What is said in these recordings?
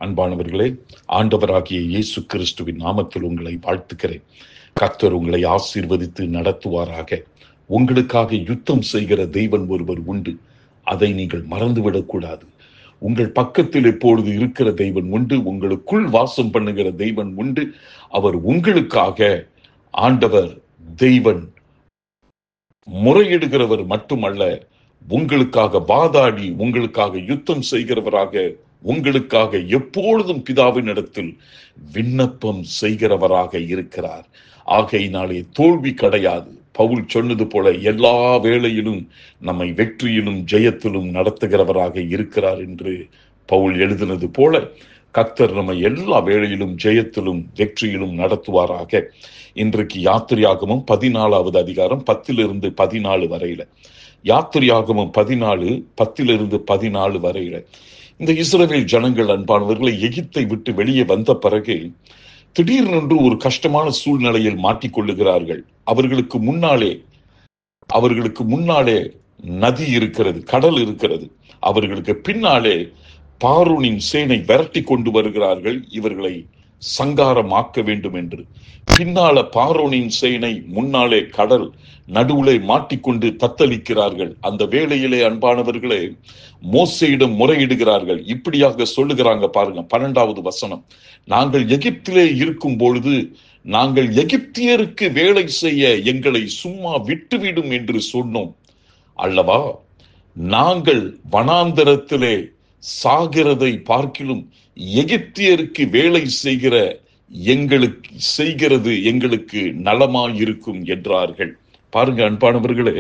அன்பானவர்களே ஆண்டவராகிய இயேசு கிறிஸ்துவின் நாமத்தில் உங்களை வாழ்த்துக்கிறேன் கர்த்தர் உங்களை ஆசீர்வதித்து நடத்துவாராக உங்களுக்காக யுத்தம் செய்கிற தெய்வன் ஒருவர் உண்டு அதை நீங்கள் மறந்துவிடக்கூடாது உங்கள் பக்கத்தில் எப்பொழுது இருக்கிற தெய்வன் உண்டு உங்களுக்குள் வாசம் பண்ணுகிற தெய்வன் உண்டு அவர் உங்களுக்காக ஆண்டவர் தெய்வன் முறையிடுகிறவர் மட்டுமல்ல உங்களுக்காக வாதாடி உங்களுக்காக யுத்தம் செய்கிறவராக உங்களுக்காக எப்பொழுதும் பிதாவின் இடத்தில் விண்ணப்பம் செய்கிறவராக இருக்கிறார் ஆகையினாலே தோல்வி கிடையாது பவுல் சொன்னது போல எல்லா வேளையிலும் நம்மை வெற்றியிலும் ஜெயத்திலும் நடத்துகிறவராக இருக்கிறார் என்று பவுல் எழுதினது போல கத்தர் நம்மை எல்லா வேளையிலும் ஜெயத்திலும் வெற்றியிலும் நடத்துவாராக இன்றைக்கு யாத்திரையாகமும் பதினாலாவது அதிகாரம் பத்திலிருந்து பதினாலு வரையில யாத்திரையாகமும் பதினாலு பத்திலிருந்து பதினாலு வரையில இந்த இஸ்ரவேல் ஜனங்கள் அன்பானவர்களை எகிப்தை விட்டு வெளியே வந்த பிறகு திடீர்னென்று ஒரு கஷ்டமான சூழ்நிலையில் மாட்டிக்கொள்ளுகிறார்கள் அவர்களுக்கு முன்னாலே அவர்களுக்கு முன்னாலே நதி இருக்கிறது கடல் இருக்கிறது அவர்களுக்கு பின்னாலே பாரூனின் சேனை விரட்டி கொண்டு வருகிறார்கள் இவர்களை சங்காரமாக்க வேண்டும் என்று பின்னால பாரோனின் சேனை முன்னாலே கடல் நடுவுலே மாட்டிக்கொண்டு தத்தளிக்கிறார்கள் அந்த வேளையிலே அன்பானவர்களே மோசையிடம் முறையிடுகிறார்கள் இப்படியாக சொல்லுகிறாங்க பாருங்க பன்னெண்டாவது வசனம் நாங்கள் எகிப்திலே இருக்கும் பொழுது நாங்கள் எகிப்தியருக்கு வேலை செய்ய எங்களை சும்மா விட்டுவிடும் என்று சொன்னோம் அல்லவா நாங்கள் வனாந்தரத்திலே சாகிறதை பார்க்கிலும் எகிப்தியருக்கு வேலை செய்கிற எங்களுக்கு செய்கிறது எங்களுக்கு நலமாயிருக்கும் என்றார்கள் பாருங்க அன்பானவர்களே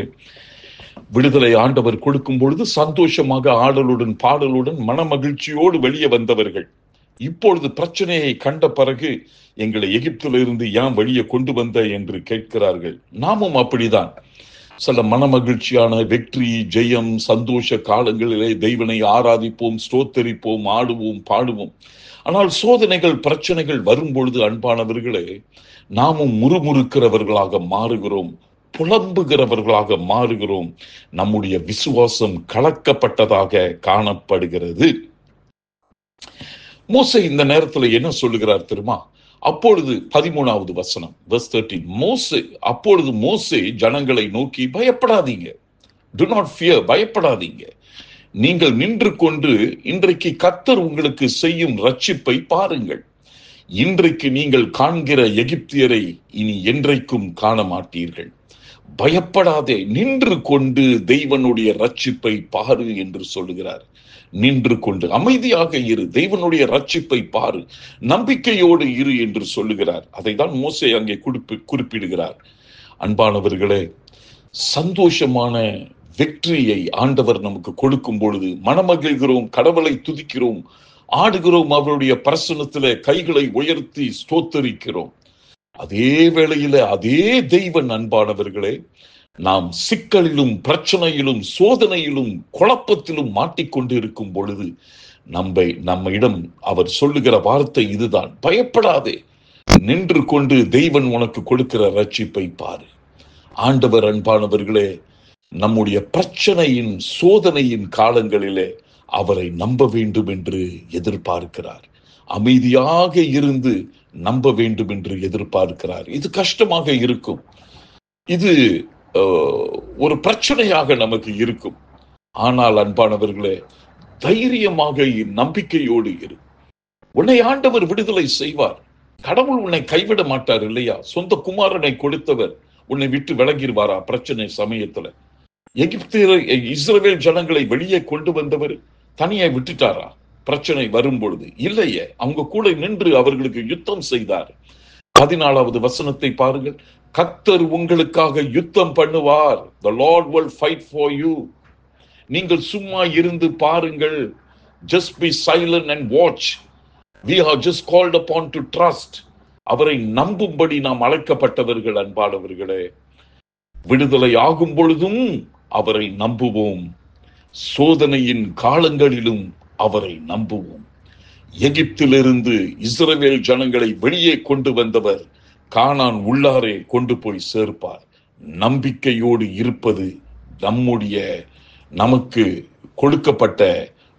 விடுதலை ஆண்டவர் கொடுக்கும் பொழுது சந்தோஷமாக ஆடலுடன் பாடலுடன் மனமகிழ்ச்சியோடு வெளியே வந்தவர்கள் இப்பொழுது பிரச்சனையை கண்ட பிறகு எங்களை எகிப்திலிருந்து ஏன் வெளியே கொண்டு வந்த என்று கேட்கிறார்கள் நாமும் அப்படிதான் சில மனமகிழ்ச்சியான வெற்றி ஜெயம் சந்தோஷ காலங்களிலே தெய்வனை ஆராதிப்போம் ஸ்தோத்தரிப்போம் ஆடுவோம் பாடுவோம் ஆனால் சோதனைகள் பிரச்சனைகள் வரும்பொழுது அன்பானவர்களே நாமும் முறுமுறுக்கிறவர்களாக மாறுகிறோம் புலம்புகிறவர்களாக மாறுகிறோம் நம்முடைய விசுவாசம் கலக்கப்பட்டதாக காணப்படுகிறது மோசை இந்த நேரத்துல என்ன சொல்லுகிறார் தெரியுமா அப்பொழுது பதிமூணாவது வசனம் verse 13 மோசே அப்பொழுது மோசே ஜனங்களை நோக்கி பயப்படாதீங்க டு நாட் ஃபியர் பயப்படாதீங்க நீங்கள் நின்று கொண்டு இன்றைக்கு கத்தர் உங்களுக்கு செய்யும் ரட்சிப்பை பாருங்கள் இன்றைக்கு நீங்கள் காண்கிற எகிப்தியரை இனி என்றைக்கும் காண மாட்டீர்கள் பயப்படாதே நின்று கொண்டு தெய்வனுடைய ரட்சிப்பை பாரு என்று சொல்லுகிறார் நின்று கொண்டு அமைதியாக இரு தெய்வனுடைய ரட்சிப்பை பாரு நம்பிக்கையோடு இரு என்று சொல்லுகிறார் அதை தான் மோசை அங்கே குறிப்பி குறிப்பிடுகிறார் அன்பானவர்களே சந்தோஷமான வெற்றியை ஆண்டவர் நமக்கு கொடுக்கும் பொழுது மனமகிழ்கிறோம் கடவுளை துதிக்கிறோம் ஆடுகிறோம் அவருடைய பிரசனத்தில கைகளை உயர்த்தி ஸ்தோத்தரிக்கிறோம் அதே வேளையில அதே தெய்வன் அன்பானவர்களே நாம் சிக்கலிலும் பிரச்சனையிலும் சோதனையிலும் குழப்பத்திலும் மாட்டிக்கொண்டு இருக்கும் பொழுது நம்மை நம்மிடம் அவர் சொல்லுகிற வார்த்தை இதுதான் பயப்படாதே நின்று கொண்டு தெய்வன் உனக்கு கொடுக்கிற ரட்சிப்பை பாரு ஆண்டவர் அன்பானவர்களே நம்முடைய பிரச்சனையின் சோதனையின் காலங்களிலே அவரை நம்ப வேண்டும் என்று எதிர்பார்க்கிறார் அமைதியாக இருந்து நம்ப வேண்டும் என்று எதிர்பார்க்கிறார் இது கஷ்டமாக இருக்கும் இது ஒரு பிரச்சனையாக நமக்கு இருக்கும் ஆனால் அன்பானவர்களே தைரியமாக நம்பிக்கையோடு இரு உன்னை ஆண்டவர் விடுதலை செய்வார் கடவுள் உன்னை கைவிட மாட்டார் இல்லையா சொந்த குமாரனை கொடுத்தவர் உன்னை விட்டு விலகிடுவாரா பிரச்சனை சமயத்துல எகிப்திய இஸ்ரவேல் ஜனங்களை வெளியே கொண்டு வந்தவர் தனியை விட்டுட்டாரா பிரச்சனை வரும் பொழுது இல்லையே அவங்க கூட நின்று அவர்களுக்கு யுத்தம் செய்தார் பதினாலாவது வசனத்தை பாருங்கள் கத்தர் உங்களுக்காக யுத்தம் பண்ணுவார் the Lord will fight for you நீங்கள் சும்மா இருந்து பாருங்கள் just be silent and watch we have just called upon to trust அவரை நம்பும்படி நாம் அழைக்கப்பட்டவர்கள் அன்பானவர்களே விடுதலை ஆகும் பொழுதும் அவரை நம்புவோம் சோதனையின் காலங்களிலும் அவரை நம்புவோம் எகிப்திலிருந்து இஸ்ரவேல் ஜனங்களை வெளியே கொண்டு வந்தவர் கானான் உள்ளாரே கொண்டு போய் சேர்ப்பார் நம்பிக்கையோடு இருப்பது நம்முடைய நமக்கு கொடுக்கப்பட்ட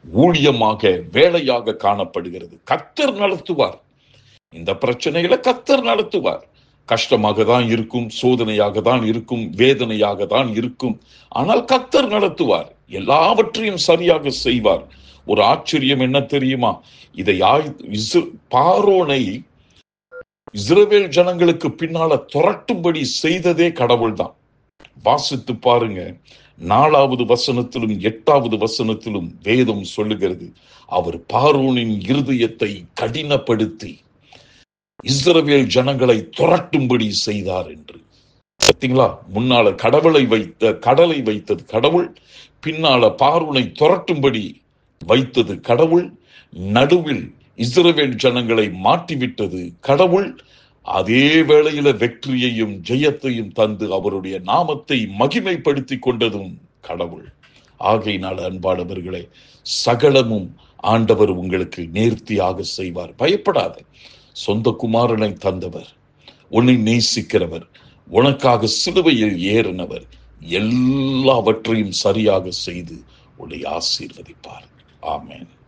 ஊழியமாக வேலையாக காணப்படுகிறது கத்தர் நடத்துவார் இந்த பிரச்சனைகளை கத்தர் நடத்துவார் கஷ்டமாக தான் இருக்கும் சோதனையாக தான் இருக்கும் வேதனையாக தான் இருக்கும் ஆனால் கத்தர் நடத்துவார் எல்லாவற்றையும் சரியாக செய்வார் ஒரு ஆச்சரியம் என்ன தெரியுமா இதை பாரோனை இஸ்ரவேல் ஜனங்களுக்கு பின்னால துரட்டும்படி செய்ததே கடவுள் தான் வாசித்து பாருங்க நாலாவது வசனத்திலும் எட்டாவது வசனத்திலும் வேதம் சொல்லுகிறது அவர் பார்வோனின் இருதயத்தை கடினப்படுத்தி இஸ்ரவேல் ஜனங்களை துரட்டும்படி செய்தார் என்று பார்த்தீங்களா முன்னால கடவுளை வைத்த கடலை வைத்தது கடவுள் பின்னால பார்வனை துரட்டும்படி வைத்தது கடவுள் நடுவில் இஸ்ரவேல் ஜனங்களை மாற்றிவிட்டது கடவுள் அதே வேளையில வெற்றியையும் ஜெயத்தையும் தந்து அவருடைய நாமத்தை மகிமைப்படுத்தி கொண்டதும் கடவுள் ஆகையினால் அன்பானவர்களே சகலமும் ஆண்டவர் உங்களுக்கு நேர்த்தியாக செய்வார் பயப்படாத சொந்த குமாரனை தந்தவர் உன்னை நேசிக்கிறவர் உனக்காக சிலுவையில் ஏறினவர் எல்லாவற்றையும் சரியாக செய்து உன்னை ஆசீர்வதிப்பார் ஆமேன்